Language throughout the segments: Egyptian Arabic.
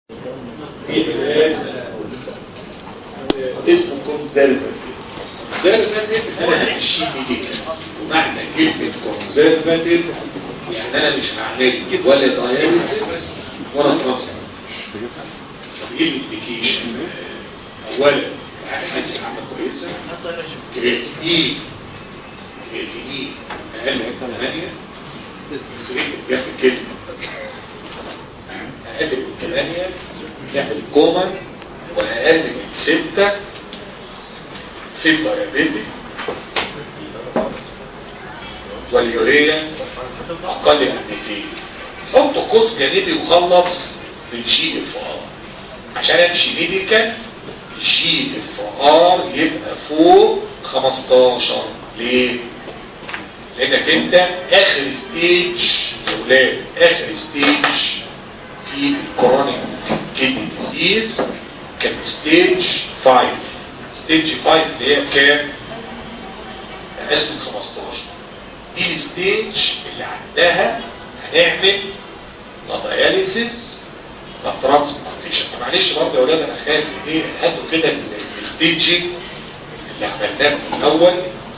في علاج اسمه كونزرفاتيف كونزرفاتيف انا هنمشي بيك معنى كلمة كونزرفاتيف يعني انا مش هعمل ولا داياليسيس ولا ترانسفير طب ايه الانديكيشن اولا يعني حاجه عامه كويسه كرياتين كرياتين اقل من 8 السرير بياخد كلمه اقل من 8 يعمل كوما واقل من 6 في الدايابيتك واليوريا اقل من 200 حط قوس جانبي وخلص بالجي اف ار عشان امشي ميديكال الجي اف ار يبقى فوق 15 ليه؟ لانك انت اخر ستيج يا ولاد اخر ستيج في الكورونيك كيدني ديزيز كان ستيج 5 ستيج 5 اللي هي كام؟ اقل من 15 دي الستيج اللي عندها هنعمل دياليسيس ترانسبورتيشن معلش برضه يا ولاد انا خايف ايه هاتوا كده الستيجنج اللي عملناه في الاول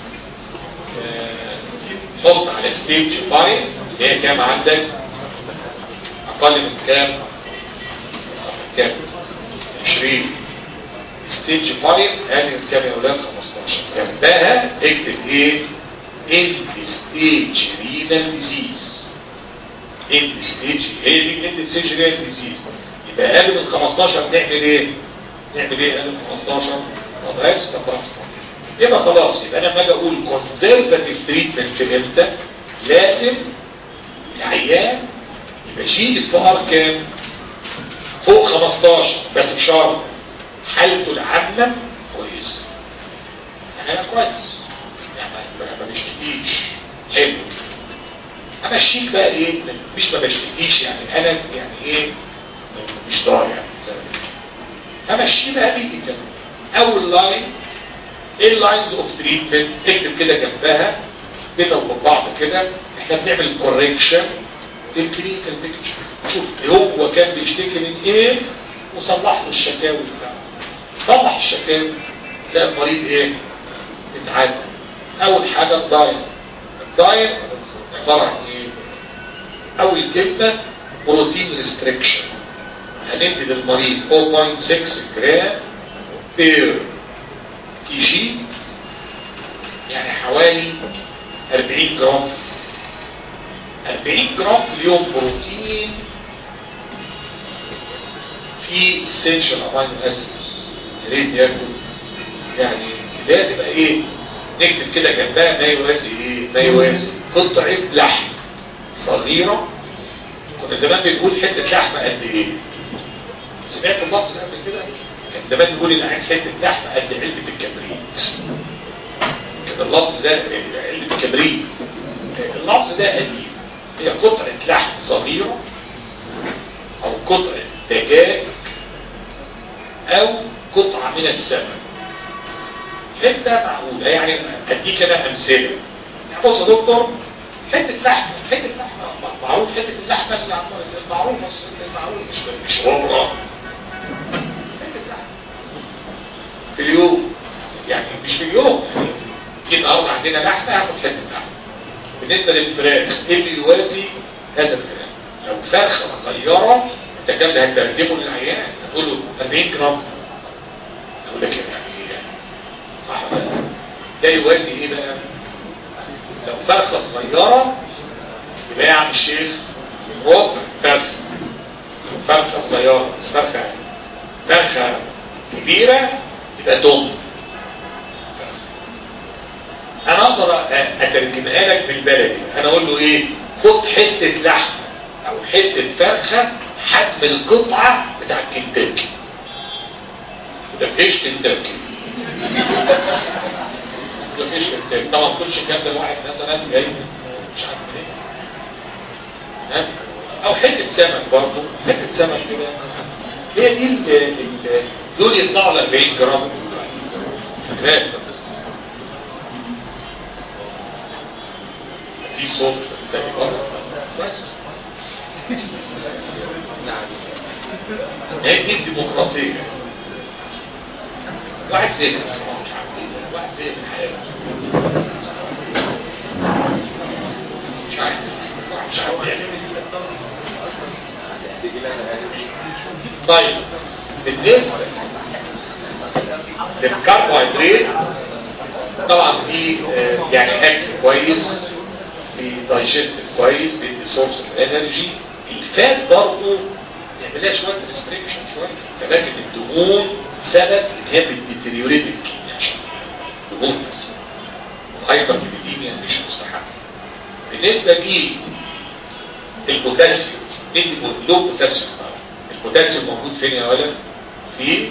حط على ستيج 5 اللي هي كام عندك اقل من كام من كام 20 ستيج 5 اقل من كام يا ولاد 15 جنبها اكتب ايه end stage renal disease end stage هي دي end stage renal disease يبقى اقل من 15 نعمل ايه نعمل ايه اقل من 15 طب عايز ترانسبورت يبقى خلاص يبقى انا لما اجي اقول كونزرفاتيف تريتمنت امتى لازم العيان يبقى جي اف ار كام فوق 15 بس بشرط حالته العامه كويسه انا كويس يعني ما بشتكيش حلو امشيك بقى ايه مش ما بشتكيش يعني انا يعني ايه مش ضايع همشيه بقى بيدي كده اول لاين ايه اللاينز اوف تريتمنت اكتب كده جنبها كده ومن بعض كده احنا بنعمل كوريكشن للكلينيكال بيكتشر شوف هو كان بيشتكي من ايه وصلح له الشكاوي بتاعته صلح الشكاوي تلاقي المريض ايه اتعادل اول حاجه الدايت الدايت عباره عن ايه اول كلمه بروتين ريستريكشن هندي للمريض 0.6 جرام بير كي جي يعني حوالي 40 جرام 40 جرام في اليوم بروتين في essential amino acids يا ريت ياكل يعني ده تبقى ايه نكتب كده جنبها ما يوازي ايه ما يوازي قطعه لحم صغيره كنا زمان بنقول حته لحمه قد ايه سمعت اللفظ ده قبل كده كان زمان نقول العين حته لحمه قد علبه الكبريت كده اللفظ ده علبه الكبريت اللفظ ده قديم هي قطعه لحم صغيره او قطعه دجاج او قطعه من السمك حته معقوله يعني اديك انا امثله يعني بص يا دكتور حته لحمه حته لحمه معروف حته اللحمه المعروفه المعروف مش مش عمره في اليوم يعني مش في اليوم يعني في الارض عندنا لحمه هاخد حته لحمه بالنسبه للفراخ ايه اللي يوازي هذا الكلام لو فرخه صغيره انت كام ده هتقدمه للعيان هتقول له 40 جرام يقول لك يعني صح ده يوازي ايه بقى لو فرخه صغيره يبقى يا عم الشيخ ربع فرخه فرخه صغيره بس فرخه فرخه كبيره يبقى توم انا اقدر اترجمها لك بالبلدي انا اقول له ايه خد حته لحمه او حته فرخه حجم القطعه بتاع الكنتاكي ده فيش كنتاكي ده فيش كنتاكي طبعا كلش الكلام ده واحد مثلا جاي مش عارف منين او حته سمك برضه حته سمك كده هي دي دول يطلعوا ل 40 جرام فاكرين في صوت تاني بره بس نعم هي دي الديمقراطيه واحد زي ده مش عارف ايه واحد زي الحياه مش عارف مش عارف يعني طيب بالنسبه للكربوهيدرات طبعا في آه، يعني اكل كويس في دايجستيف كويس بيدي سورس اوف انرجي الفات برضه يعمل لها شويه ريستريكشن شويه لكن الدهون سبب ان هي بتديتريوريت الكيمياء دهون بس الهايبر ليبيديميا مش مستحب بالنسبه لي البوتاسيوم ندي لو بوتاسيوم البوتاسيوم موجود فين يا ولد؟ في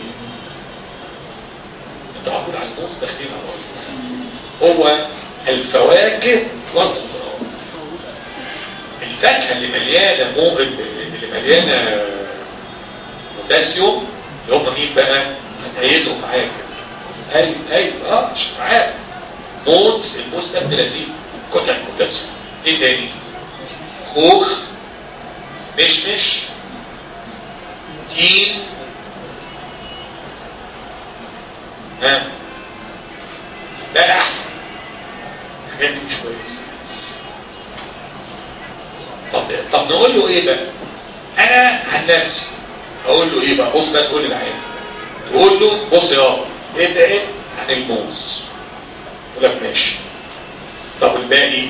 انت معقول على الموز داخلين على الرز هو الفواكه والخضروات الفاكهه اللي مليانه مو اللي مليانه بوتاسيوم اللي هم مين بقى؟ هتأيدهم معايا كده ايوه ايوه اه مش معاك موز الموز ده ابن لذيذ كتل بوتاسيوم ايه تاني؟ خوخ مشمش تين ها بلح الحاجات دي مش كويسه طب طب نقول له ايه بقى انا عن نفسي اقول له ايه بقى بص بقى تقول للعيال تقول له بص يا ايه ده ايه عن الموز يقول لك ماشي طب الباقي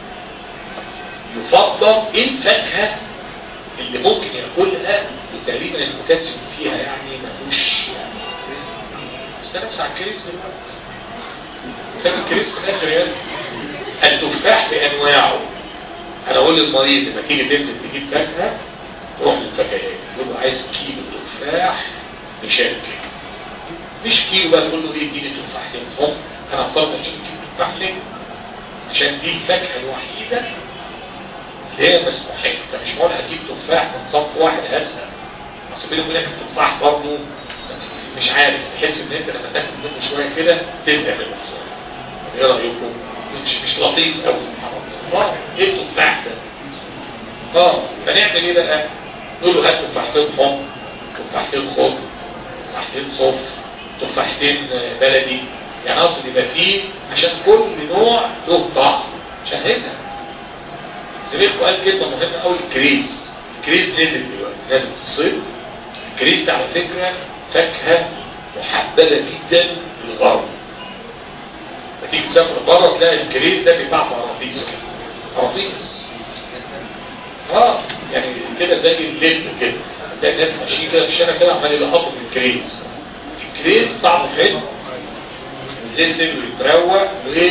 يفضل ايه الفاكهه اللي ممكن ياكلها وتقريبا البوتاسيوم فيها يعني ما فيهوش يعني استنس على الكريس دلوقتي كان الكريس في الاخر يعني التفاح بانواعه انا اقول للمريض لما تيجي تنزل تجيب فاكهه روح للفكاهات تقول له عايز كيلو تفاح مشاكل مش كيلو بقى تقول له ايه اديني تفاحتين هم انا هختار عشان كيلو تفاح ليه؟ عشان دي الفاكهه الوحيده اللي هي مسموحه انت مش معقول هتجيب تفاح من صف واحد هزها اصل بيني وبينك التفاح برضه مش عارف تحس ان انت لما تاكل منه شويه كده تزهق منه بسرعه ايه رايكم؟ مش مش لطيف قوي سبحان الله اه ايه التفاح ده؟ اه فنعمل ايه بقى؟ نقول له هات تفاحتين حمر تفاحتين خضر تفاحتين صف تفاحتين بلدي يعني اقصد يبقى فيه عشان كل نوع له طعم عشان هيزهق زميلكم قال كلمه مهمه قوي الكريز الكريز نزل دلوقتي نازل في الصيف الكريز ده على فكره فاكهه محببه جدا للغرب تيجي تسافر بره تلاقي الكريز ده بيتباع في قراطيس كده قراطيس اه يعني كده زي اللب كده تلاقي الناس ماشيين كده في الشارع كده عمال يلقطوا في الكريز الكريز طعمه حلو يتغسل ويتروق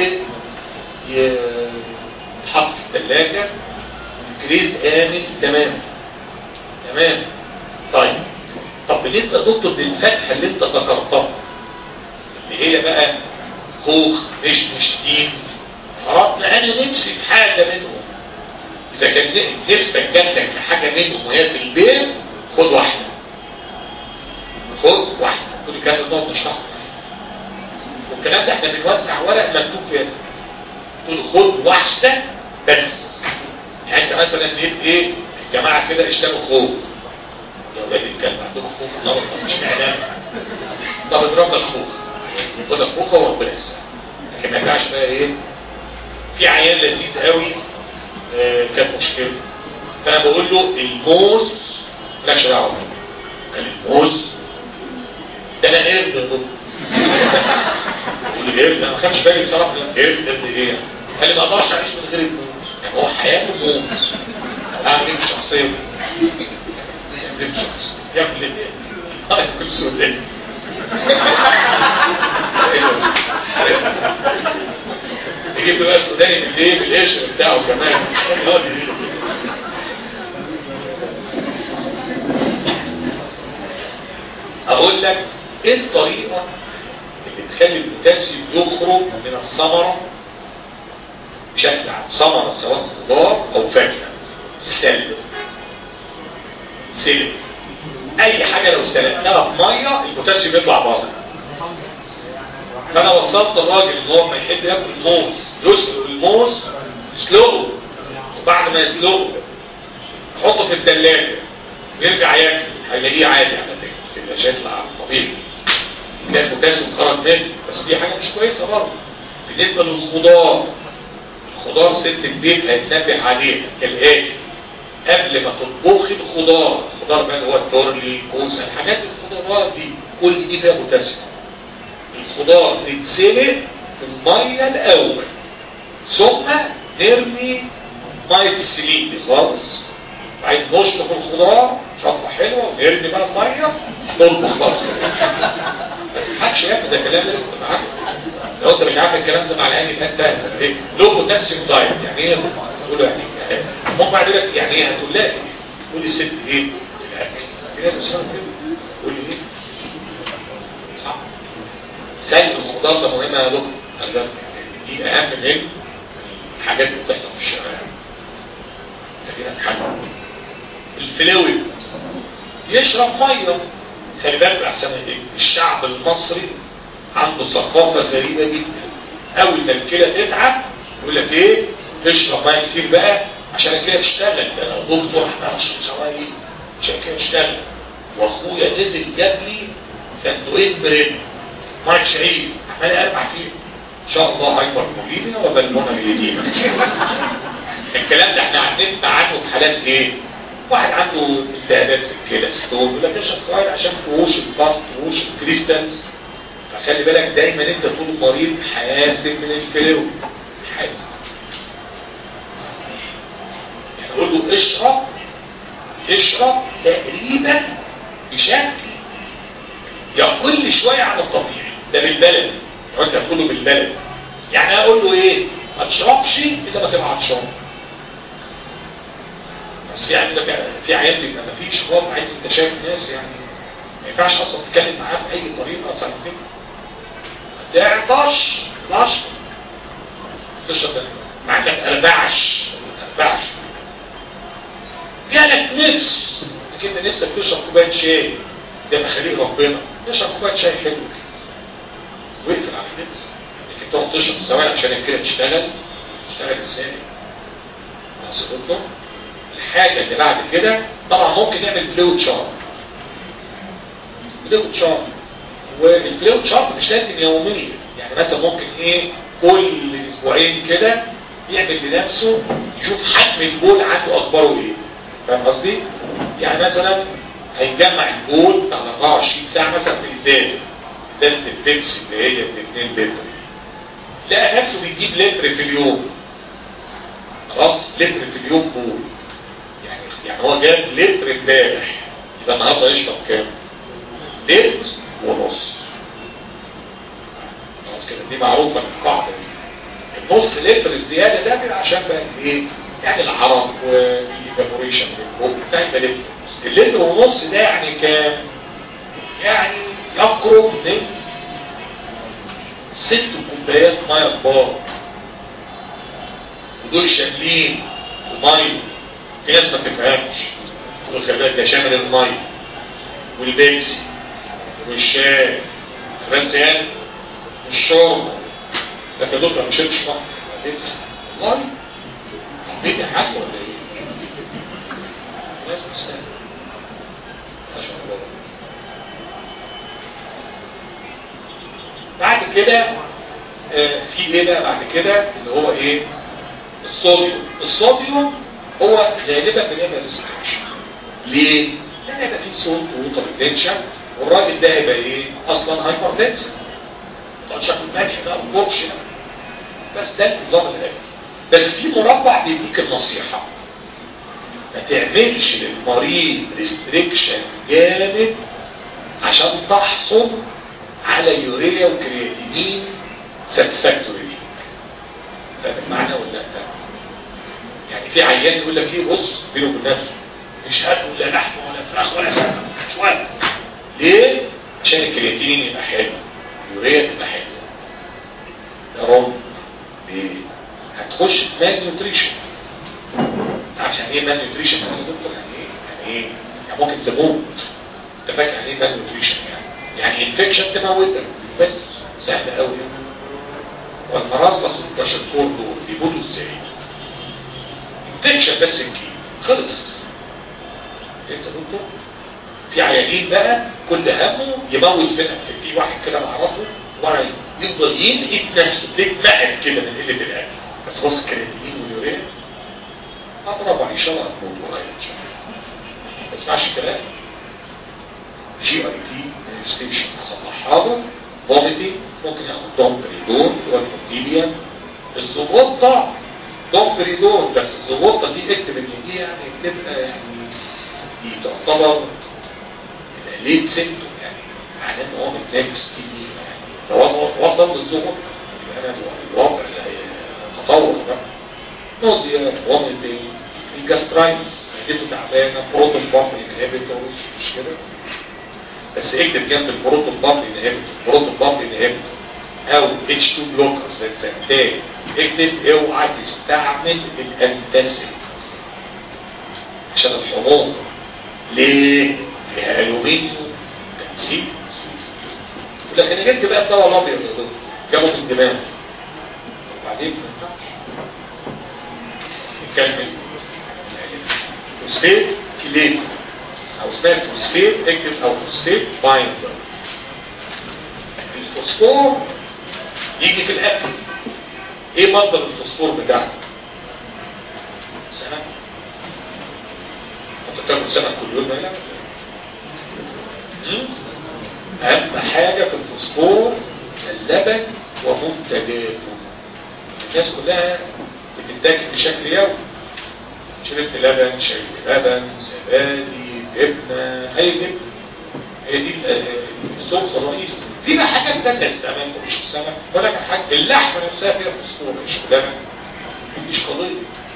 ويتحط في الثلاجه الكريز آمن تمام تمام طيب طب بالنسبه يا دكتور للفاكهه اللي انت ذكرتها اللي هي بقى خوخ مش مشتين فرضنا انا نفسي في حاجه منهم اذا كان نفسك جات لك في حاجه منهم وهي في البيت خد واحده خد واحده كل الكلام ده نقعد نشرحه والكلام ده احنا بنوزع ورق مكتوب فيه تقول خد واحده بس يعني انت مثلا لقيت ايه الجماعه كده اشتروا خوخ يا ولاد الكلب عندكم خوخ النهارده مش اعلام طب اضرب لك خوخ خد خوخه وربنا يسلمك لكن ما ينفعش بقى ايه في عيال لذيذ قوي آه كانت مشكله فانا بقول له الموز مالكش دعوه قال الموز ده انا قرد يا دكتور يقول لي قرد انا ما خدش بالي بصراحه قرد قرد ايه قال لي ما اقدرش اعيش من غير الموز يعني هو حياته موز اعمل ايه بالشخصيه دي؟ ايه بالشخصيه؟ يا ابن الايه؟ كل سؤال يجيب له بقى السوداني بالايه بالقشر بتاعه كمان اقول لك ايه الطريقه اللي تخلي البوتاسيوم يخرج من الثمره بشكل عام ثمره سواء خضار او فاكهه سلب سلب اي حاجه لو سلقناها في ميه البوتاسيوم يطلع بره فانا وصلت الراجل ان هو ما يحب ياكل موز يسلق الموز يسلقه وبعد ما يسلقه يحطه في الثلاجه يرجع ياكل هيلاقيه عادي على فكره مش هيطلع طبيعي ده البوتاسيوم خرج منه بس دي حاجه مش كويسه برضه بالنسبه للخضار الخضار ست البيت هيتنبه عليها كالاتي قبل ما تطبخي الخضار الخضار بقى اللي هو التورلي كوسه الحاجات الخضروات دي كل دي فيها بوتاسيوم الخضار تتسلق في الميه الاول ثم نرمي ميه السليق دي خالص بعدين نشطف الخضار شطه حلوه ونرمي بقى الميه نطبخ خالص ما حدش ياخد ده كلام لازم تبقى عارف لو انت مش عارف الكلام ده مع العين يبقى انت لو بوتاسيوم دايت يعني ايه تقول له يعني هم بعد كده يعني ايه هتقول لها تقول الست ايه الاكل كده مش كده تقول لي ايه صح سلق الخضار ده مهم يا دكتور خلي بالك دي اهم من الحاجات اللي بتحصل في الشارع خلينا نتحمل الفلويد يشرب ميه خلي بالك احسن ايه الشعب المصري عنده ثقافه غريبه جدا اول ما الكلى تتعب يقول لك ايه اشرب ميه كتير بقى عشان الكلى تشتغل ده لو دكتور احنا اشرب ثواني عشان الكلى تشتغل واخويا نزل جاب لي صندوقين بريد ميه شعير عمال اربع فيه ان شاء الله هايبر بوليميا وبلمونة بيدينا الكلام ده احنا هنسمع عنه في حالات ايه واحد عنده التهابات في الكلى ستون يقول لك اشرب سوائل عشان تروش الباست تروش الكريستالز فخلي بالك دايما انت طول المريض حاسب من الفلو حاسب يعني نقول له اشرب اشرب تقريبا بشكل يقل شويه عن الطبيعي ده بالبلد لو انت هتقول له بالبلد يعني اقول له ايه ما تشربش الا ما تبقى عطشان بس في عندك في عيال بيبقى ما فيش شراب عادي انت شايف ناس يعني ما ينفعش اصلا تتكلم معاه باي طريقه اصلا كده تعطش عطش تشرب ده ما عندك اربعش اربعش جالك نفس انك انت نفسك تشرب كوبايه شاي زي ما خليق ربنا تشرب كوبايه شاي حلو كده واقفل على النفس انك تقعد تشرب ثواني عشان كده تشتغل تشتغل ازاي؟ واصل الحاجة اللي بعد كده طبعا ممكن نعمل فلويد شارت فلويد شارت والفلويد شارت مش لازم يوميا يعني مثلا ممكن ايه كل اسبوعين كده يعمل بنفسه يشوف حجم البول عنده اخباره ايه فاهم قصدي؟ يعني مثلا هيجمع البول بتاع 24 ساعة مثلا في ازازة ازازة البيبسي اللي هي ب 2 لتر لقى نفسه بيجيب لتر في اليوم خلاص لتر في اليوم بول يعني يعني هو جاب لتر امبارح يبقى النهارده يشرب كام؟ لتر ونص خلاص كده دي معروفه القاعده دي النص لتر الزياده ده كده عشان بقى ايه؟ يعني العرق والايفابوريشن بتاع يبقى لتر ونص اللتر ونص ده يعني كام؟ يعني يقرب من ست كوبايات ميه كبار ودول شاملين وميه في ناس ما تفهمش تقول خلي بالك ده شامل الميه والبيبسي والشاي كمان زيادة والشرب لكن دول ما شربش بقى بيبسي والله عبيد يا حاج ولا ايه؟ ناس مستنى ما شاء الله بعد كده آه في ايه بقى بعد كده اللي هو ايه الصوديوم الصوديوم هو غالبا بنعمل ريستريكشن ليه؟ لان هيبقى فيه صوت ووتر ريتنشن والراجل ده هيبقى ايه؟ اصلا هايبر تنسن طبعا شكل الملح بقى والبرش بس ده النظام العلاجي بس في مربع بيديك النصيحه ما تعملش للمريض ريستريكشن جامد عشان تحصل على يوريا وكرياتينين ساتسفاكتوري ليك فاهم المعنى ولا لا؟ يعني في عيان يقول لك ايه بص بينه وبين نفسه مش هاكل لا لحم ولا فراخ ولا سمك مش ولا ليه؟ عشان الكرياتينين يبقى حلو اليوريا تبقى حلوه ده رد ليه؟ هتخش في مان نيوتريشن عشان ايه مان نيوتريشن يا دكتور يعني ايه؟ يعني ايه؟ يعني ممكن تموت انت فاكر يعني ايه مان نيوتريشن يعني؟ يعني انفكشن تموتك بس سهل قوي والمرض بس التشكور دول بيقولوا ازاي؟ انفكشن بس الكيل خلص انت دكتور في عيانين بقى كل همه يموت فينا في واحد كده بعرفه واحد يفضل ينقل نفسه تتنقل كده من قله الاكل بس بص الكرياتين واليوريا اضرب عليه شرع الموضوع ان شاء الله ما تسمعش كلام جي اي تي ستيشن هصلحها له فوميتي ممكن ياخد دومبريدون والمونتيبيا الزغطة دومبريدون بس الزغطة دي اكتب ان دي يعني بتبقى يعني دي تعتبر ليه سنتو يعني معناه ان هو محتاج ستين يعني لو وصل وصل للزغط يبقى انا الوضع تطور بقى نوزيا فوميتنج الجاسترايتس معدته تعبانه بروتون بامب انهبيتورز مش كده بس اكتب جنب البروتون بامب انهبيتور بروتون بامب انهبيتور او اتش 2 بلوكر زي السنتين اكتب اوعى تستعمل الانتاسيد عشان الحموضه ليه؟ فيها الومنيوم تنسيق لكن جبت بقى الدواء الابيض يا دكتور جابه في الدماغ وبعدين نكمل فوسفيت كليت او اسمها فوسفيت اكتب او فوسفيت بايندر الفوسفور يجي في الاكل ايه مصدر الفوسفور بتاعك سمك انت بتاكل سمك كل يوم لا اهم حاجة في الفوسفور اللبن ومنتجاته الناس كلها بتتاكل بشكل يومي شربت لبن شربت لبن زبادي جبنه اي جبنه هي دي الصوص الرئيسي في بقى حاجات تانية السمك ومش السمك ولا حاجة اللحمة نفسها فيها فوسفور مش لبن مش قضية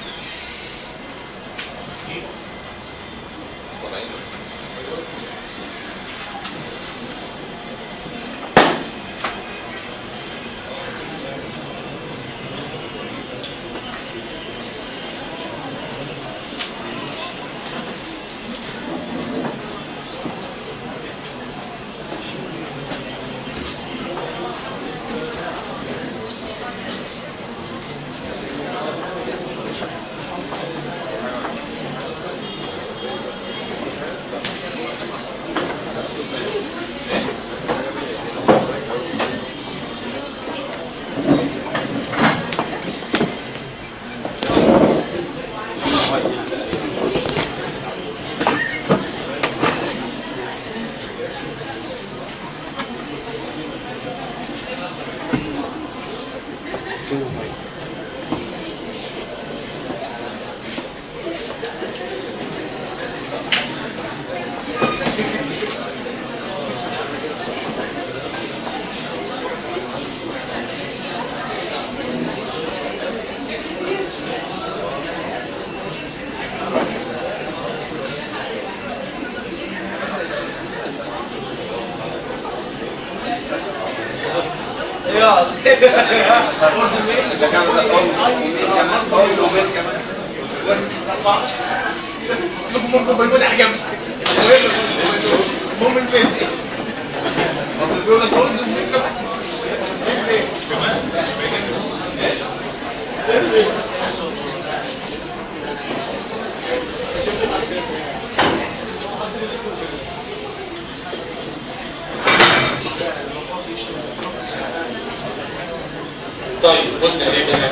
طيب قلنا ايه بقى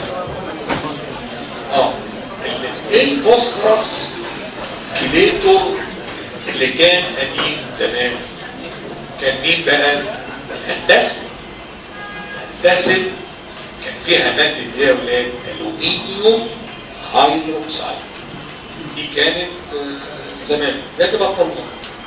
اه ايه الفوسفورس كليتور اللي كان قديم زمان كان مين بقى الهندسه الهندسه كان فيها مادة ايه يا ولاد الومنيوم هيدروكسيد دي كانت زمان ده تبقى طبعا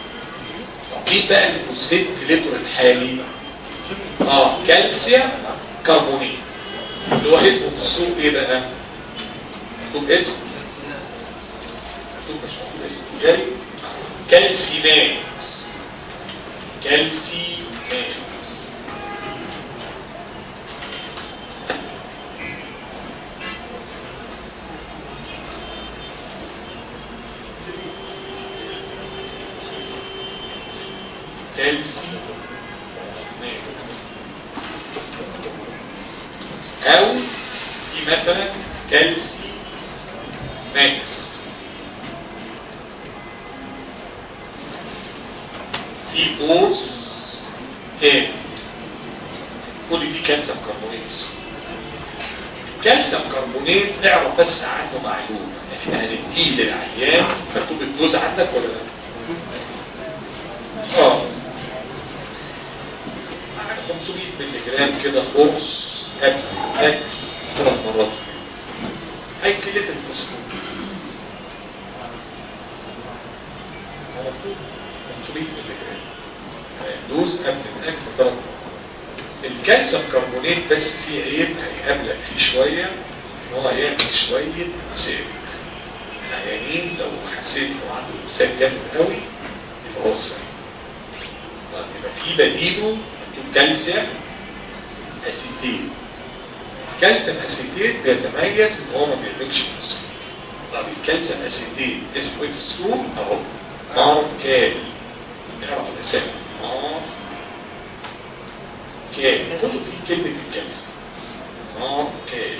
طب مين بقى الفوسفيت كليتور الحالي اه كالسيوم كربونيت اللي هو اسمه في السوق ايه بقى مكتوب اسم مكتوب مش مكتوب اسم تجاري كالسيمات كالسيمات او في مثلا كالسي ماكس دي بوز تاني كل دي كالسيوم كربونات الكالسيوم كربونات اعرف بس عنه معلومه احنا هنديه للعيان مكتوب الدوز عندك ولا لا؟ اه 500 مللي جرام كده قرص اكل اكل ثلاث مرات هاي كلة الفوسفور على طول 500 مللي جرام دوز قبل الاكل ثلاث مرات الكالسيوم كربونات بس فيه عيب هيقابلك فيه شوية ان هو هيعمل شوية سير العيانين لو حسيت انه عنده امساك جامد قوي يبقى هو سير طيب يبقى في بديله مكتوب كالسيوم اسيتيت الكالسيوم اسيتيت بيتميز ان هو ما بيعملش مصر طب الكالسيوم اسيتيت اسمه ايه في السوق اهو ماركال نعرف الاسامي ماركال كله في كلمة الكالسيوم ماركال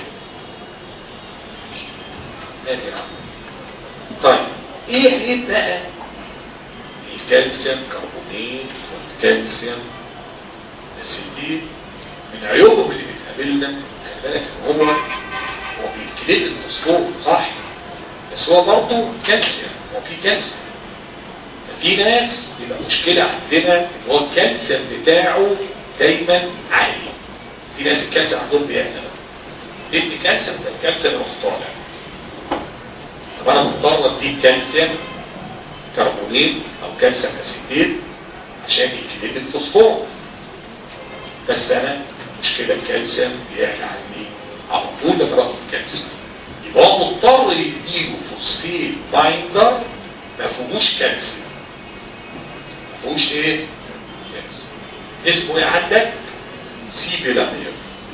مالي يا عم طيب ايه ايه بقى الكالسيوم كربونات والكالسيوم اسيتيت من عيوبهم اللي بتقابلنا خلي بالك ان هو هو بيكليد الفوسفور صح بس هو برضه كالسيوم هو في كالسيوم في ناس بيبقى مشكلة عندنا ان هو الكالسيوم بتاعه دايما عالي في ناس الكالسيوم عندهم بيعلى تدي كالسيوم ده الكالسيوم يروح طالع طب انا مضطر اديك كالسيوم كربونات او كالسيوم اسيتيت عشان يكليد الفوسفور بس انا مشكلة الكالسيوم بيعلى عني على طول بكره الكالسيوم يبقى هو مضطر يديله فوسفيت بايندر ما فيهوش كالسيوم ما فيهوش ايه؟ كالسيوم اسمه ايه عندك؟ سيبيلامير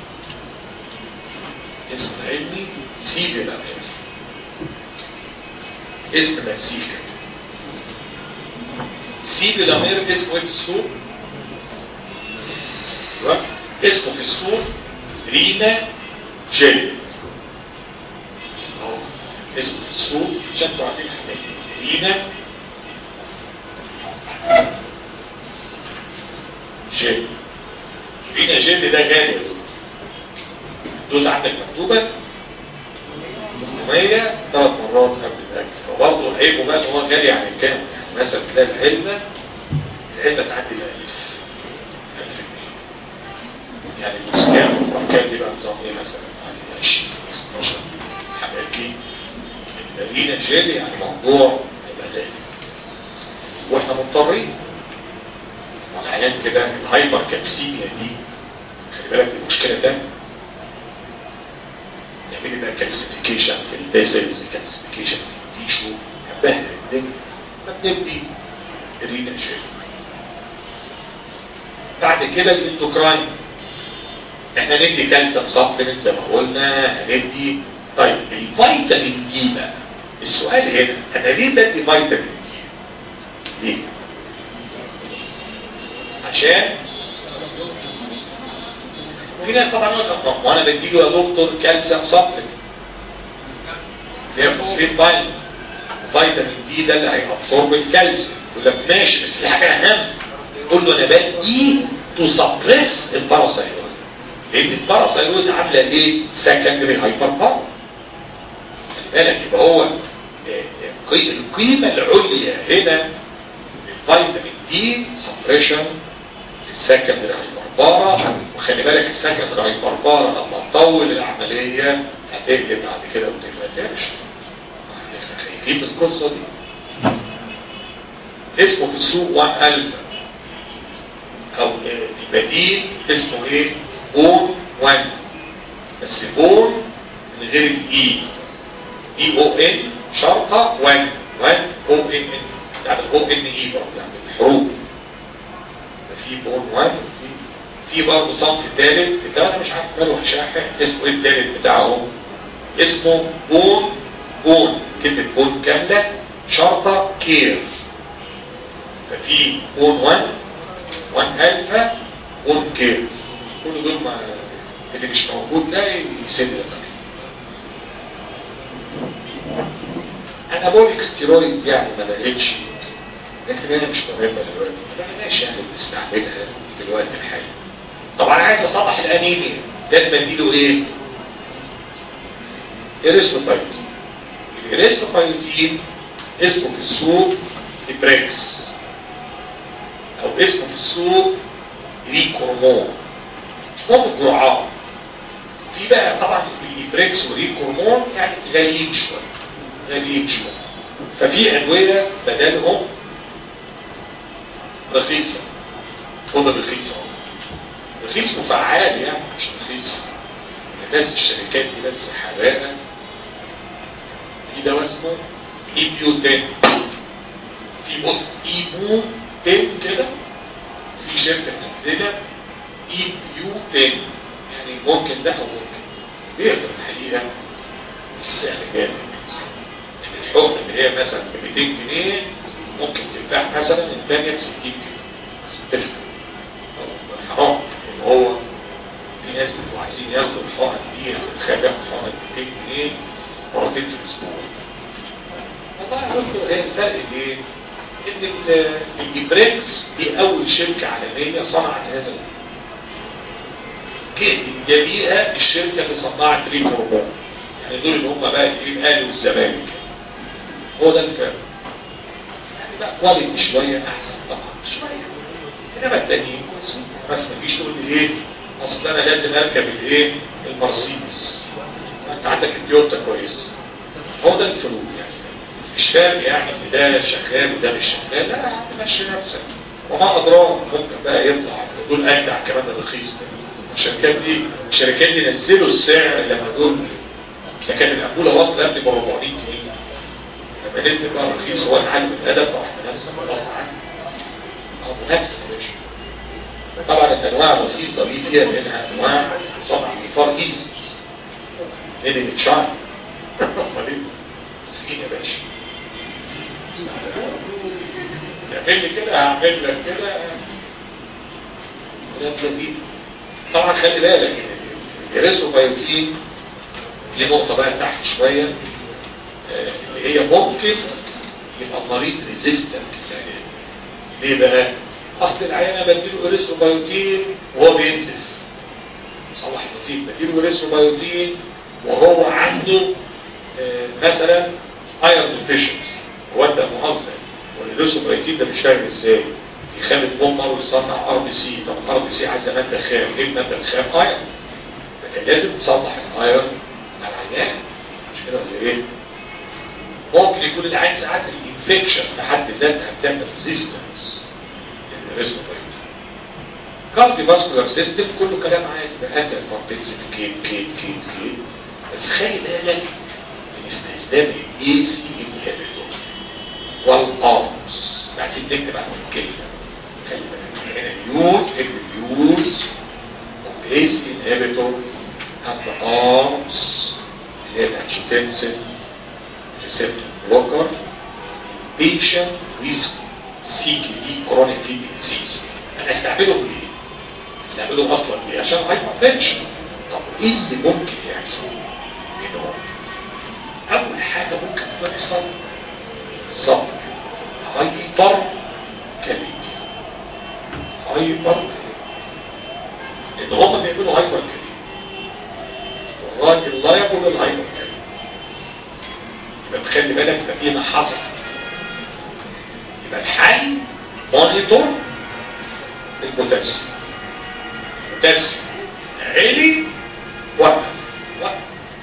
اسمه العلمي سيبيلامير اسم مسيكا سيبيلامير اسمه ايه في السوق؟ اسمه في السوق رينا جيل اهو اسمه في السوق عشان تعرفين حاجات رينا جيل رينا جيل ده غالي دوز عندك مكتوبة 800 ثلاث مرات قبل الاكل وبرضه عيبه بقى ان هو غالي عن الكام يعني مثلا تلاقي العلبة العلبة تعدي الالف الف جنيه يعني الاسكان والاركان دي بقى نظام ايه مثلا يعني 20 16 الحاجات دي الرينا جيل يعني موضوع هيبقى غالي واحنا مضطرين والعيان كده الهايبر كابسيميا دي خلي بالك دي مشكله تانية نعمل بقى كالسيفيكيشن في البيزلز كالسيفيكيشن في التيشو هنبهدل الدنيا فبنبني رينا جيل بعد كده الاندوكراين احنا ندي كالسيوم سبلمنت زي ما قلنا هندي طيب الفيتامين دي بقى السؤال هنا انا ليه بدي فيتامين دي ليه عشان في ناس طبعا يقول لك وانا بديله يا دكتور كالسيوم سبلمنت اللي هي فوسفيت بايند فيتامين دي ده اللي هيابسورب الكالسيوم يقول لك ماشي بس في حاجه اهم تقول له انا بدي تو سبريس الباراسايرويد لان الباراسايرويد عامله ايه سكندري هايبر باور خلي بالك يبقى هو القيمه العليا هنا للفيتامين دي سبريشن السكندري هايبربارا وخلي بالك السكندري هايبربارا لما تطول العمليه هتقلب بعد كده وتبقى ترش احنا خايفين من القصه دي اسمه في السوق 1 الفا او البديل اسمه ايه بون 1 بس بون من غير الاي اي او ان شرطه 1 1 او ان يعني او ان اي برضه يعني الحروف في بون 1 وفي في برضه صنف ثالث ده انا مش عارف ماله شاحن اسمه ايه الثالث بتاعه اسمه بون بون كلمه بون كامله شرطه كير ففي بون 1 1 الفا بون كير كل دول ما اللي مش موجود ده يسد لك انا بقول ستيرويد يعني ما لقيتش لكن هي مش مهمة دلوقتي بلاش يعني بنستعملها في الوقت الحالي طبعا عايز اصلح الانيميا لازم اديله ايه؟ اريثروبايوتين الاريثروبايوتين اسمه في السوق ابريكس او اسمه في السوق ريكورمون مش مهم جرعات في بقى طبعا الابريكس والريكورمون يعني غاليين شويه غاليين شويه ففي ادويه بدلهم رخيصه خد رخيصه رخيص وفعال يعني مش رخيص الناس الشركات دي بس حبانا في دواء اسمه ايبيوتين في بص ايبوتين كده في شركه منزله ايبيوتين يعني ممكن ده او ممكن بيقدر الحقيقه في السعر جامد يعني الحكم اللي هي مثلا ب 200 جنيه ممكن تنفع مثلا الثانيه ب 60 جنيه بس تفرق حرام ان هو في ناس بيبقوا عايزين ياخدوا الحقن دي الخاب ياخد حقن ب 200 جنيه مرتين في الاسبوع والله قلت ايه الفرق ايه؟ ان الابريكس دي اول شركه عالميه صنعت هذا جه جميعها الشركه اللي صنعت ريك هرمون يعني دول اللي هم بقى الاهلي والزمالك هو ده الفرق يعني بقى كواليتي شويه احسن طبعا شويه انما التانيين كويسين بس مفيش تقول لي ايه اصل انا لازم اركب الايه المرسيدس انت عندك التويوتا كويس هو ده الفلوس يعني مش فارق يعني ان ده شغال وده مش شغال لا مشي نفسك وما ادراك ممكن بقى يطلع دول اجدع كمان الرخيص ده الشركات دي الشركات دي نزلوا السعر لما دول ده كان الأمبولة واصلة قبل ب 400 جنيه لما نزل بقى رخيص هو اتعلم الأدب طبعا منافسة غصب عنه اه منافسة يا باشا طبعا الأنواع الرخيصة دي فيها منها أنواع صنع فار إيست نيلي تشاين أمال إيه؟ سكين يا باشا اعمل لي كده هعمل لك كده ده لذيذ طبعا خلي بالك الريسو بايوتين دي نقطة بقى تحت شوية آه، اللي هي ممكن يبقى المريض ريزيستنت يعني ليه بقى؟ اصل العيان انا بديله ريسو بايوتين وهو بينزف صلح بسيط بديله ريسو بايوتين وهو عنده آه، مثلا ايرون ديفيشنسي هو انت مؤاخذه والريسو بايوتين ده بيشتغل ازاي؟ يخلي البومر ويصنع ار بي سي طب الار بي سي عايزه ماده خام ايه الماده الخام؟ ايرون لكن لازم تصلح الايرون على العيان مش كده ولا ايه؟ ممكن يكون العين ساعات الانفكشن بحد ذاتها بتعمل ريزيستنس للريسك كارديو فاسكولار سيستم كله كلام عادي بهذا الكونتكست كيت كيت كيت كيت بس خلي بالك من استخدام الاي سي انهبيتور والارمز عايزين نكتب عن الكلمه خلي بالك هنا يوز اكتب يوز الاي سي انهبيتور and the arms اللي هي الانشيتنسين receptor blocker patient with CKD chronic kidney disease انا استعمله ليه؟ استعمله اصلا ليه؟ عشان هايبرتنشن طب ايه اللي ممكن يحصل؟ كده اول حاجه ممكن تحصل صبر هايبر كاليميا هايبر كاليميا لان هم بيعملوا هايبر كاليميا والراجل لا يقول الهايبر كاليميا يبقى تخلي بالك يبقى في حصل يبقى الحل مونيتور البوتاسيوم البوتاسيوم عالي وقف وقف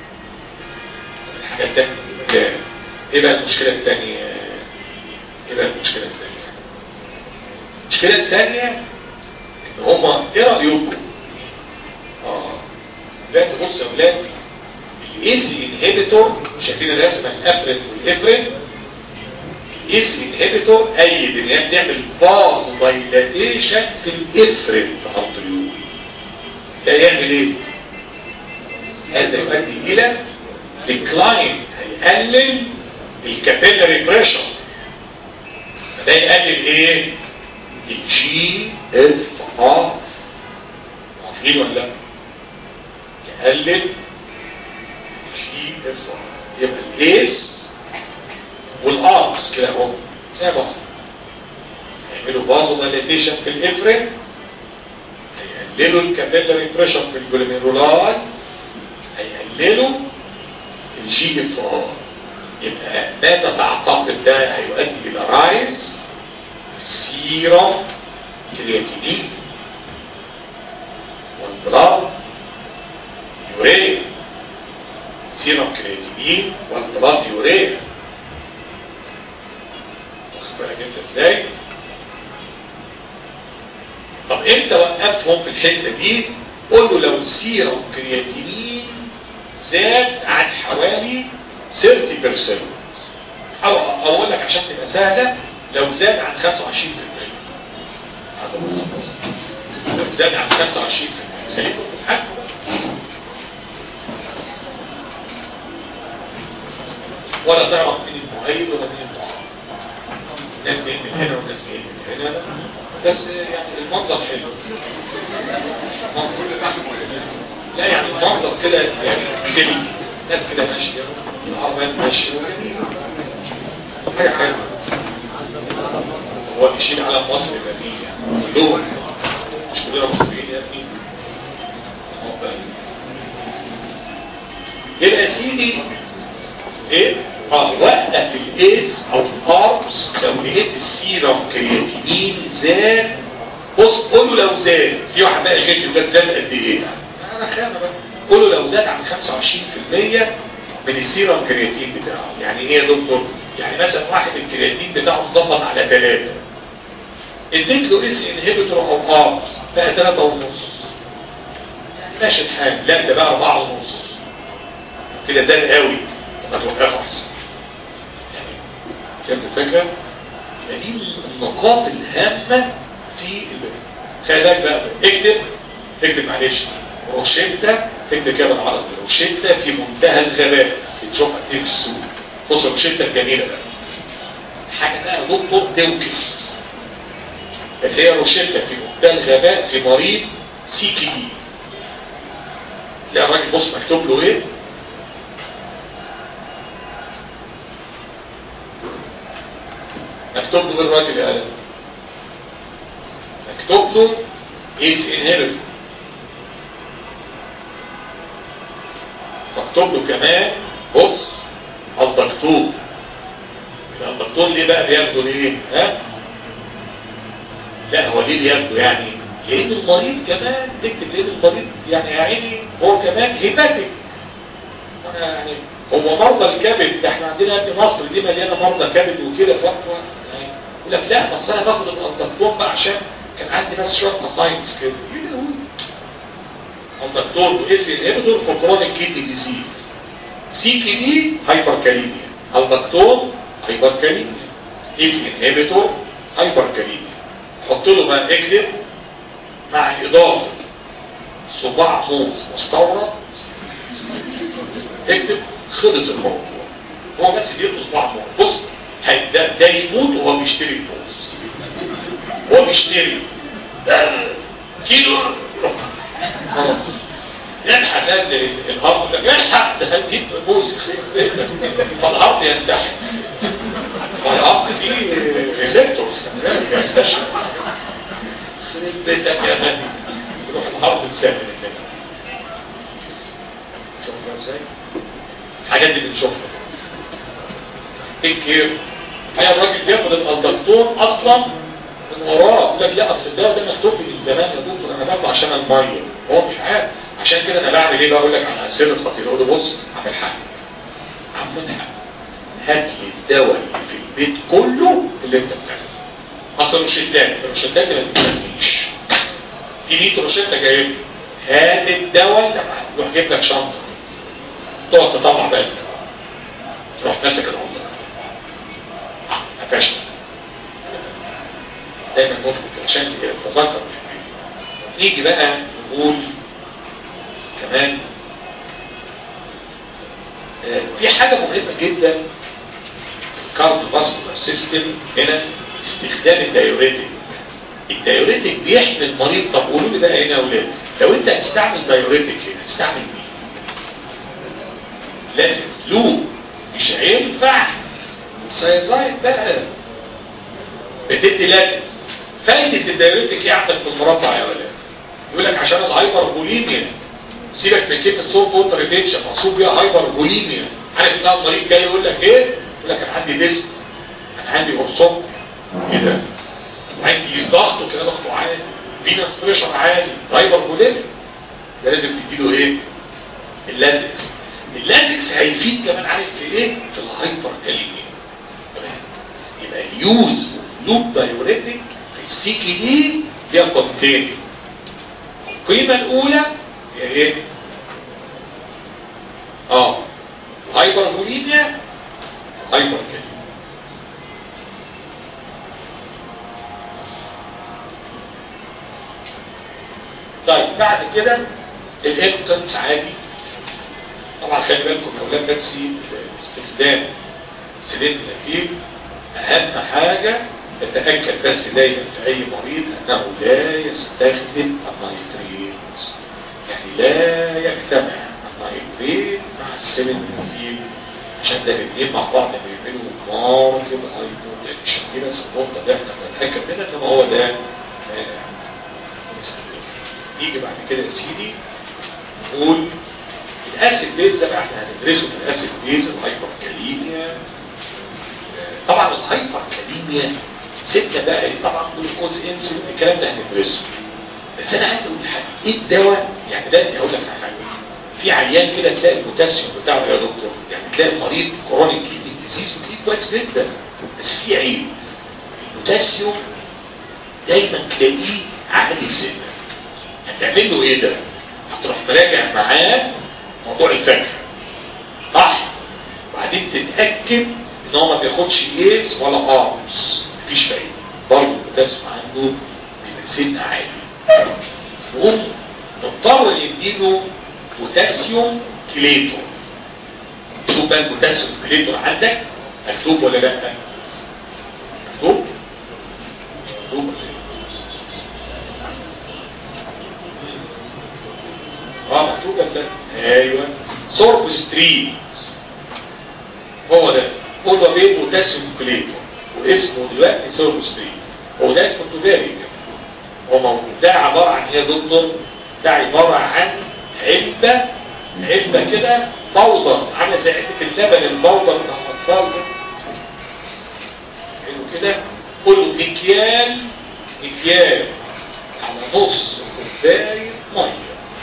الحاجة التانية كام ايه بقى المشكلة التانية ايه بقى المشكلة التانية المشكلة التانية ان هما ايه رأيكم اه لا تبص يا ولاد الايزي انهبيتور شايفين الرسمه الافرد والافرد الايزي انهبيتور اي ان هي بتعمل باز دايلاتيشن في الافرد ارتريول ده يعمل ايه هذا يؤدي الى ديكلاين هيقلل الكابيلاري بريشر فده يقلل ايه الجي اف ار عارفين ولا لا يقلل جي اف ار يبقى الايس والارمز كده اهو زي بعض هيعملوا فازو دايليتيشن في الافرين هيقللوا الكابيلاري بريشر في الجلوميرولاي هيقللوا الجي اف ار يبقى ماذا تعتقد ده هيؤدي الى رايز سيرم كرياتينين والبلاد يوريا سيرم كرياتينين والبلاد يوريا واخد بالك انت ازاي طب انت وقفتهم في الحته دي قول له لو سيرم كرياتينين زاد عن حوالي 30% او اقول لك عشان تبقى سهله لو زاد عن 25% لو زاد عن 25% خليكم تضحكوا ولا تعرف مين المؤيد ولا مين المعارض ناس جايين من هنا وناس جايين من هنا بس يعني المنظر حلو لا يعني المنظر كده يعني سلي ناس كده ماشيه العربيات ماشيه حاجه حلوه هو بيشيل على مصر يبقى مين يعني كلهم مش كلنا مصريين يا ابني يبقى يا سيدي ايه اه وقف الايس او الاربس لو لقيت السيرم كرياتينين زاد بص قول له لو زاد في واحد بقى غير يقول زاد قد ايه انا خامه بقى قول له لو زاد عن 25% من السيرم كرياتين بتاعه يعني ايه يا دكتور يعني مثلا واحد الكرياتين بتاعه مظبط على 3 اديت له اس انهبيتور او ار بقى 3 ونص يعني ماشي الحال لا ده بقى 4 ونص كده زاد قوي ما توقفه احسن يعني فهمت الفكره دي النقاط الهامه في خلي بالك بقى اكتب اكتب معلش روشيتا اكتب كده بالعربي روشيتا في منتهى الغباء تشوفها ايه في السوق بص روشيتا الجميله بقى حاجه بقى دكتور توكس بس هي روشيتا في منتهى الغباء في مريض سي كي دي تلاقي الراجل بص مكتوب له ايه مكتوب له الراجل يا قلم مكتوب له ايس انهيبيتور مكتوب له كمان بص الدكتور الدكتور ليه بقى بياخده ليه ها لا هو ليه بياخده يعني لان المريض كمان تكتب لان المريض يعني يا عيني هو كمان هيباتيك انا يعني هو مرضى الكبد ده احنا عندنا في مصر دي مليانه مرضى كبد وكده فتره يعني يقول لك لا بس انا باخد الدكتور بقى عشان كان عندي بس شويه مصايبس كده الدكتور واس انهبيتور في كرونيك كيدني ديزيز سي كي دي هايبر كاليميا الدكتور هايبر كاليميا اس انهبيتور هايبر كاليميا حط له بقى اكتب مع اضافه صباع موز مستورد اكتب خلص الموضوع هو بس بيدي صباع موز بص ده, ده يموت وهو بيشتري الموز هو بيشتري ده كيلو يلحق ده الهرب ده يلحق ده هتجيب موز فالهرب ينتحر فالهرب فيه ريسبتورز سبيشال بيتك يا غني يروح الهرب تسامن النبي شوفنا ازاي الحاجات دي بنشوفها تيك كير هي الراجل بياخد الدكتور اصلا من وراه يقول لك لا اصل الدواء ده مكتوب لي من زمان يا دكتور انا باخده عشان الميه هو مش عارف عشان كده انا بعمل ايه بقول لك على سر خطير اقول له بص اعمل حاجه عمل حاجه هات لي الدواء اللي في البيت كله اللي انت بتاخده اصل روشتات الروشتات ما بتكملش في 100 روشته جايه هات الدواء اللي يروح جايب لك شنطه تقعد تطلع بقى تروح ماسك العمده قفشت دايما نطلق عشان تتذكر نيجي بقى نقول كمان آه في حاجة مهمة جدا الكارد فاسكولار سيستم هنا استخدام الدايوريتك الدايوريتك بيحمي المريض طب قولوا لي بقى هنا يا اولاد لو انت هتستعمل دايوريتك هنا هتستعمل مين؟ لازم لو مش هينفع سايزايد بقى بتدي لازم فايدة الدايوريتك ايه عندك في المربع يا ولاد يقول لك عشان الهايبر بوليميا سيبك من كلمه سولت ووتر ريتنشن مقصود بيها هايبر بوليميا عارف ان المريض جاي يقول لك ايه يقول لك انا عندي ديسك انا عندي قرصوب ايه ده عندي ضغط وكده ضغطه عالي فينس بريشر عالي هايبر بوليميا ده لازم تديله ايه اللازكس اللازكس هيفيد كمان عارف في ايه في الهايبر كاليميا يبقى اليوز لوب دايوريتك في السي كي دي ليها قيمتين القيمه الاولى هي ايه اه هايبر بوليميا هايبر كاليميا طيب بعد كده الانتنس عادي طبعا خلي بالكم يا اولاد بس استخدام سلين النتيج اهم حاجة تتأكد بس دايما في اي مريض انه لا يستخدم النيتريت يعني لا يجتمع النيتريت مع السلين النتيج عشان ده الاثنين مع بعض بيعملوا ماركت هايبر يعني عشان كده بس النقطة دي احنا بنتأكد منها كما هو ده مانع يجي بعد كده يا سيدي نقول الاسيد بيز ده بقى احنا هندرسه في الاسيد بيز الهايبر كاليميا طبعا الهايبر كاليميا سته بقى ايه طبعا جلوكوز انسولين الكلام ده هندرسه بس انا عايز اقول حاجه ايه الدواء يعني ده هقول لك على حاجه في عيان كده تلاقي البوتاسيوم بتاعه يا دكتور يعني تلاقي مريض كرونيك كيدني ديزيز وتلاقيه كويس جدا بس في عيب البوتاسيوم دايما تلاقيه عالي سنه هتعمل له ايه ده هتروح مراجع معاه موضوع الفكر صح وبعدين تتاكد ان هو ما بياخدش ايس ولا ارمز مفيش فايده برضه البوتاسيوم عنده بيبقى سن عالي نقوم نضطر نديله بوتاسيوم كليتور شوف بقى البوتاسيوم كليتور عندك مكتوب ولا لا مكتوب مكتوب ولا لا اه مكتوبة ده ايوه سورب ستريم هو ده هو بين بوتاسيوم كليتور واسمه دلوقتي سورب ستريم هو ده اسمه تجاري هو موجود ده عبارة عن ايه يا دكتور ده عبارة عن علبة علبة كده بودر عاملة زي علبة اللبن البودر بتاع الاطفال ده حلو كده كله مكيال مكيال على نص كوبايه ميه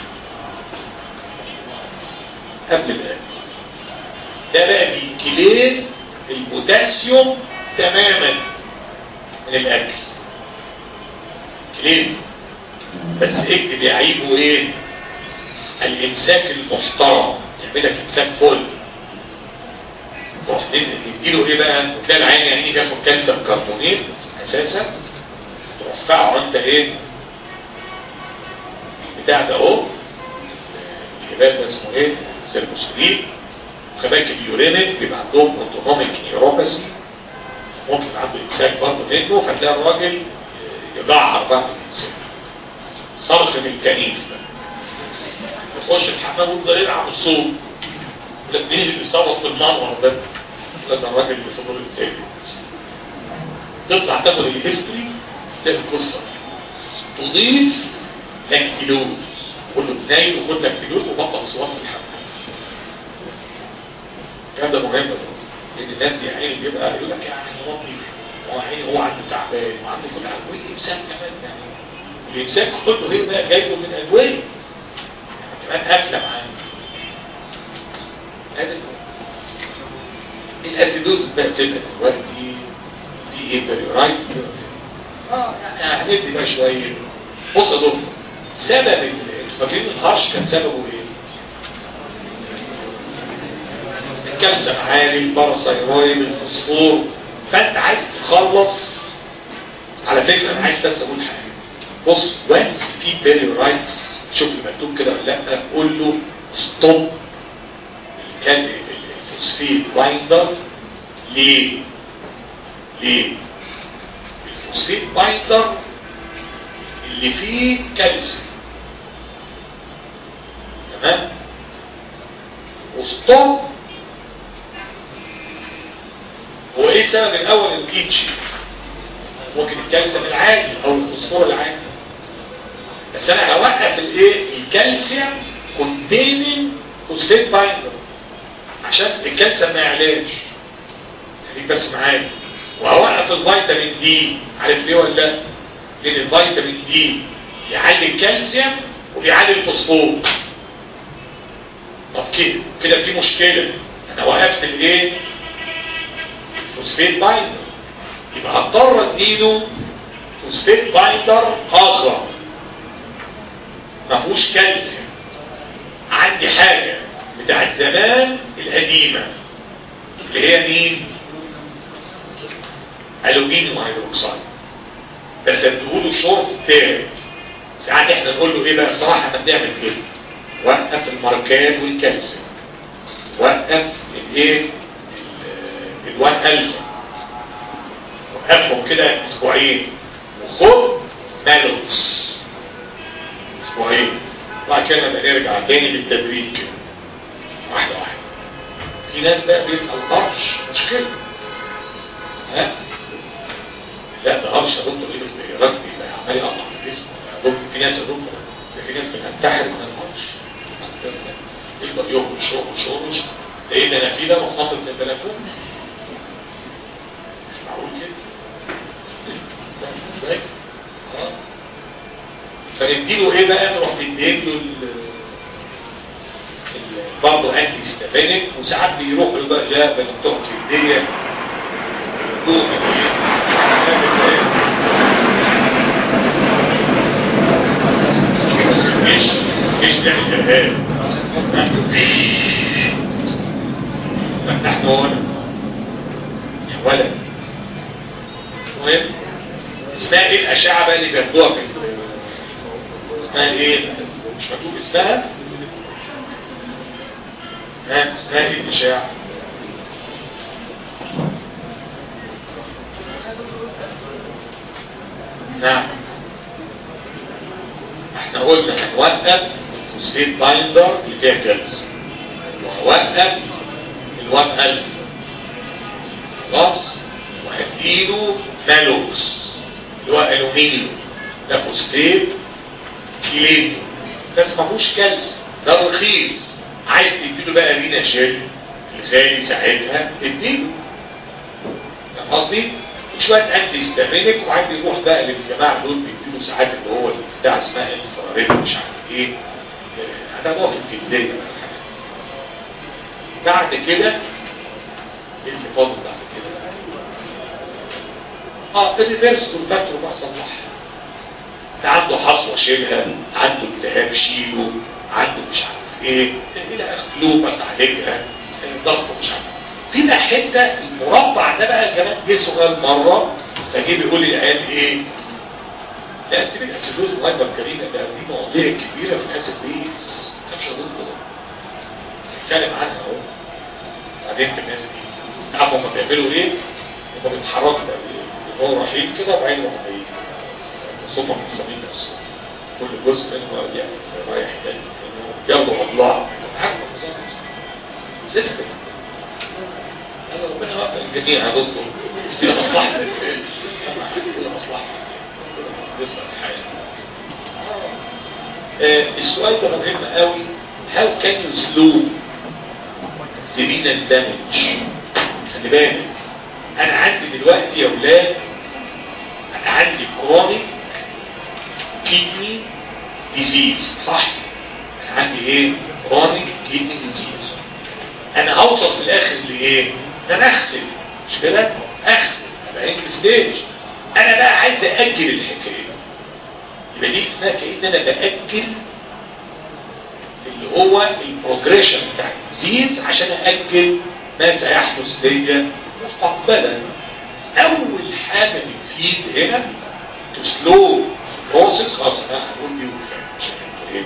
قبل الاكل ده بقى بيكلين البوتاسيوم تماما من الاكل كلين بس اكتب يعيبه ايه الامساك المحترم يعملك امساك فل تروح نديله ايه بقى وتلاقي العين يعني بياخد كالسيوم كربونيت اساسا تروح فاعه انت ايه بتاع ده اهو الهباب ده اسمه ايه سيربوسكريب وكمان اليورينيك بيبقى عندهم اوتونوميك نيوروباثي ممكن عنده امساك برضه منه فتلاقي الراجل يجعر بقى من الانسان صرخ من الكنيف يخش الحمام ويفضل يلعب الصوت يقول لك مين اللي بيصرخ في المنور ده؟ يقول لك الراجل اللي في الدور التاني تطلع تاخد الهيستوري تلاقي القصه تضيف لك كيلوز قول له نايم وخد لك كيلوز وبطل صوت في الحمام الكلام ده مهم لان الناس دي عيني بيبقى يقول لك يعني هو هو عيني هو عنده تعبان وعنده كل حاجه والامساك كمان يعني الامساك كله هي بقى جايبه من ادويه كمان قافله معاه هذا الاسيدوز بقى سيبها دلوقتي في ايه بريورايتس اه يعني هندي بقى شويه بص يا دكتور سبب انتوا فاكرين الهرش كان سببه ايه؟ الكالسيوم عالي الباراسايرويد الفوسفور فانت عايز تخلص على فكره انا عايز بس اقول حاجه بص وانس في بيريورايتس شوف المكتوب كده ولا لا قول له ستوب كان الفوسفيد بايندر ليه؟ ليه؟ الفوسفيد بايندر اللي فيه كالسيوم تمام؟ وستوب هو ايه السبب الاول الكيتشي ممكن الكالسيوم العالي او الفوسفور العالي بس انا هوقف الايه الكالسيوم كونتيننج فوسفيت بايندر عشان الكالسيوم ما يعلاش خليك بس معايا وهوقف الفيتامين دي عارف ليه ولا لا لان الفيتامين دي يعلي الكالسيوم وبيعلي الفوسفور طب كده كده في مشكله انا وقفت الايه فوسفيت بايندر يبقى هضطر اديله فوسفيت بايندر اخر ما فيهوش كالسيوم عندي حاجه بتاعت زمان القديمه اللي هي مين الومنيوم هيدروكسيد بس اديهوله شورت تيرم ساعات احنا نقول له ايه بقى بصراحه احنا بنعمل كده وقف الماركات والكالسيوم وقف الايه الوان الفا وقفهم كده اسبوعين وخد مالوكس اسبوعين وبعد كده نبقى نرجع تاني بالتدريج كده واحده واحده في ناس بقى بيبقى القرش مشكله ها لا ده قرش يا دكتور ايه رجبي عمال يقطع في الجسم في ناس يا دكتور في ناس بتنتحر من القرش يفضل يهرش يهرش يهرش ايه اللي انا فيه ده مخاطب من البلكون مش معقول كده ازاي اه فنديله ايه بقى نروح نديله برضه انتي ستابينك وساعات بيروح له بقى لا ده دكتور جلديه مش مش تعمل ارهاب فتحت هنا يا ولد المهم اسمها ايه الاشعه بقى اللي بياخدوها في اسمها ايه مش مكتوب اسمها ها اسمها ايه الاشعه نعم احنا قلنا هنوقف الفوسفيت بايندر اللي فيها كالسيوم وهوقف الوان الف خلاص وهديله مالوكس اللي هو الومنيوم ده فوسفيت كيليتو بس ماهوش كالسيوم ده رخيص عايز تديله بقى لينا شيل الغالي ساعتها اديله فاهم قصدي؟ شويه انتي ستامينك وعندي يروح بقى للجماعه دول بيديله ساعات اللي هو بتاع اسمها انفراريد مش عارف ايه انا موقف جديه بعد كده ايه اللي فاضل بعد كده اه الريفرس والفاكتور بقى صلحها ده عنده حصوه شيلها عنده التهاب شيله عنده مش عارف ايه الى اخره لوبس عالجها ضغط مش عارف في بقى حته المربع ده بقى كمان جه سؤال مره فجه بيقول لي العيال ايه لا سيب الاسيدوز والهايبر كريمه ده دي مواضيع كبيره في الاسيد بيس ما كانش اقول كده نتكلم عنها اهو بعدين في الناس دي عارفوا هم بيعملوا ايه هم بيتحركوا بقى هو رحيل كده وبعدين يروحوا ايه صوتهم بيسمين نفسه كل جزء منه يعني رايح جاي ياخدوا مطلع عارف نظام سيستم انا ربنا يوفق الجميع يا دكتور دي مصلحه دي مصلحه يصلح الحياه آه السؤال ده مهم قوي how can you slow seminal damage خلي بالك انا عندي دلوقتي يا ولاد انا عندي كرونيك كيدني ديزيز صح انا عندي ايه كرونيك كيدني ديزيز انا هوصل في الاخر لايه ان انا اغسل مش كده اغسل ابقى انك ستيج انا بقى عايز اجل الحكايه يبقى دي اسمها كأن انا باجل اللي هو البروجريشن بتاع الديزيز عشان اجل ما سيحدث ليا مستقبلا اول حاجه بتفيد هنا تسلو بروسيس خلاص انا هنقول دي وكفايه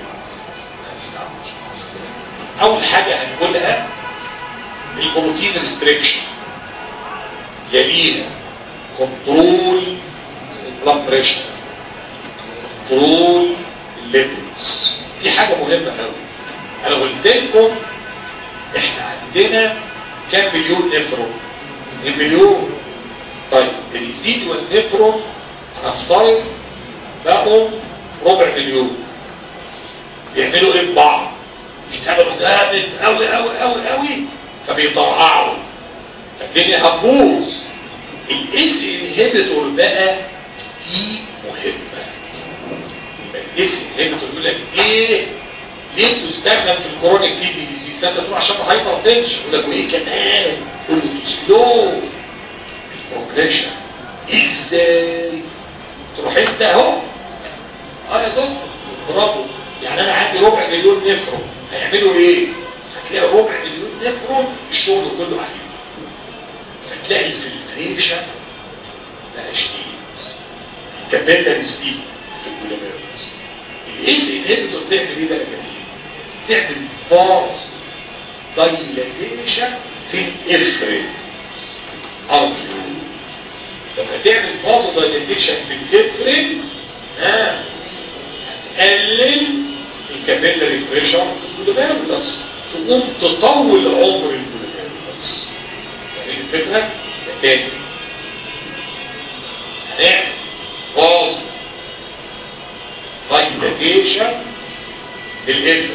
اول حاجه هنقولها البروتين ريستريكشن يليها كنترول البلاد بريشر كنترول الليبيدز دي حاجه مهمه قوي انا قلت لكم احنا عندنا كام مليون نفرون 2 مليون طيب الزيد والنفرون هنفترض بقوا ربع مليون بيعملوا ايه في بعض يشتغلوا جامد قوي قوي قوي قوي فبيطرقعوا فالدنيا هتبوظ الاس انهبيتور بقى دي مهمه الاس انهبيتور يقول لك ايه ليه تستخدم في الكرونيك كيدني ديزيز انت تروح عشان هايبر تنشن يقول لك وايه كمان يقول له سلو البروجريشن ازاي تروح انت اهو اه يا دكتور برافو يعني انا عندي ربع مليون نفرو هيعملوا ايه هتلاقي ربع مليون نفرو الشغل كله عليه فتلاقي الفلتريشن بقى شديد كابيلاري ستيل في الجلوميرولز الاس انهبيتور بتعمل ايه بقى يا جميل تعمل فاز دايلاتيشن في الافرين ارجو لما تعمل فاز دايلاتيشن في الافرين ها هتقلل الكابيلاري بريشر في الجلوميرولز تقوم تطول عمر الجلوميرولز يعني الفكره تاني هنعمل فاز دايلاتيشن للإفر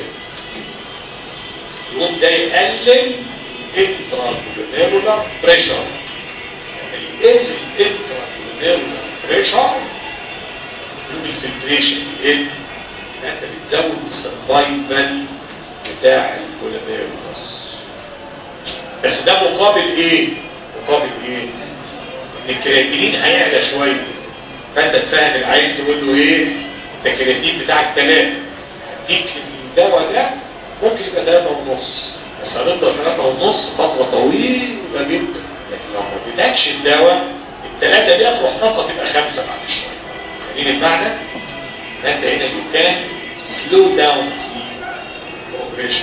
يقوم ده يقلل intraglmerular pressure يقل intraglmerular pressure يقوم الفلتريشن يقل انت بتزود السرفايفل بتاع الكولابيرولس بس ده مقابل ايه مقابل ايه ان الكرياتينين هيعلى شويه فانت تفهم العين تقول له ايه ده الكرياتين بتاعك ثلاثة هديك الدواء ده ممكن يبقى ثلاثة ونص بس هنفضل ثلاثة ونص فترة طويلة جدا لكن لو ما اديتكش الدواء الثلاثة دي هتروح نطة تبقى خمسة بعد شوية فاهمين المعنى؟ انت هنا يو كان سلو داون اوبريشن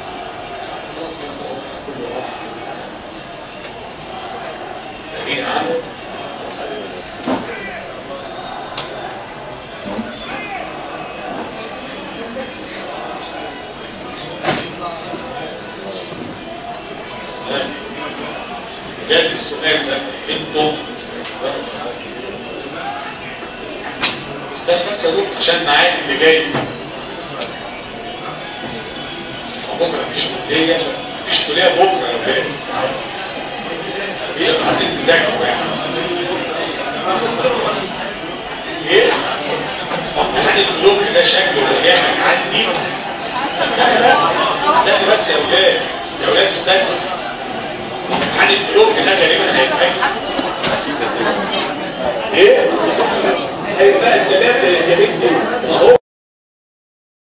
فاهمين عنه؟ جات السؤال ده انتم استنى بس اروح عشان معاك اللي جاي بكره مفيش كليه مفيش كليه بكره يا ولاد ايه قاعدين تذاكروا يعني ايه؟ امتحان البلوك ده شكله جامد عندي استنى بس يا ولاد يا ولاد استنى امتحان البلوك ده غالبا هيبقى ايه؟ هيبقى الثلاثه يا بنتي